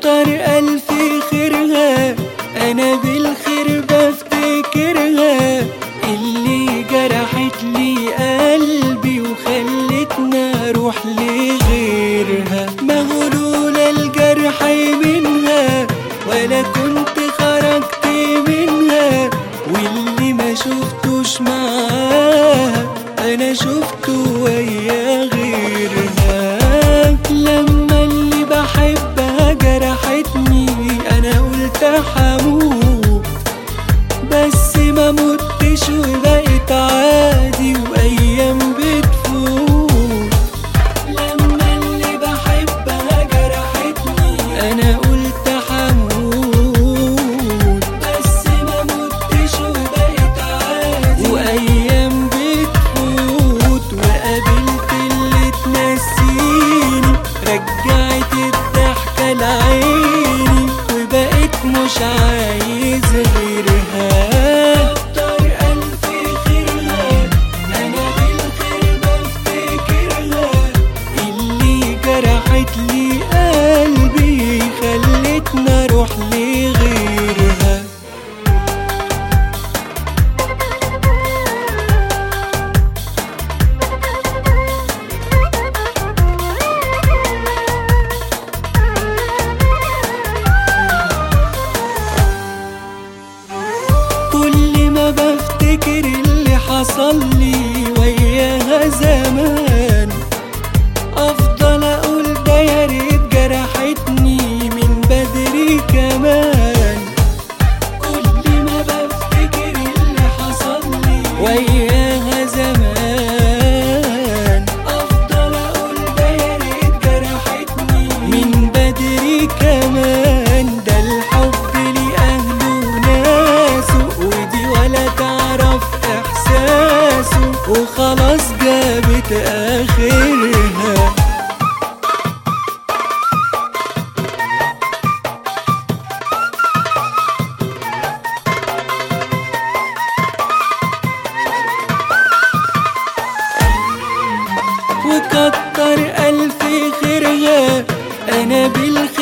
كتر ألف خيرها أنا بالخير بفتكرها اللي جرحت لي قلبي وخلتنا أروح لغيرها ما هو لولا الجرح منها ولا كنت خرجت منها واللي ما شفتوش معاها أنا شفته ويا غيرها لما اللي بحبها جرحتني أنا قلت حموت بس ما متش وبقيت عادي وأيام بتفوت لما اللي بحبها جرحتني أنا قلت حموت بس ما متش وبقيت عادي وأيام بتفوت وقابلت اللي تنسيني رجعت الضحكة لعيني وبقيت مش عايز غيرها كتر ألف خيرها أنا بالخير بفتكرها اللي جرحت لي قلبي خلتنا أروح لغيرها كل ما بفتكر اللي حصل لي وياها زمان افضل اقول ده يا ريت جرحتني من بدري كمان كل ما بفتكر اللي حصل لي وياها زمان افضل اقول ده يا ريت جرحتني من بدري كمان ده الحب لي اهله وناسه ودي ولا تعرف احساسه وخلاص جابت اخرها وكتر ألف خيرها أنا بالخير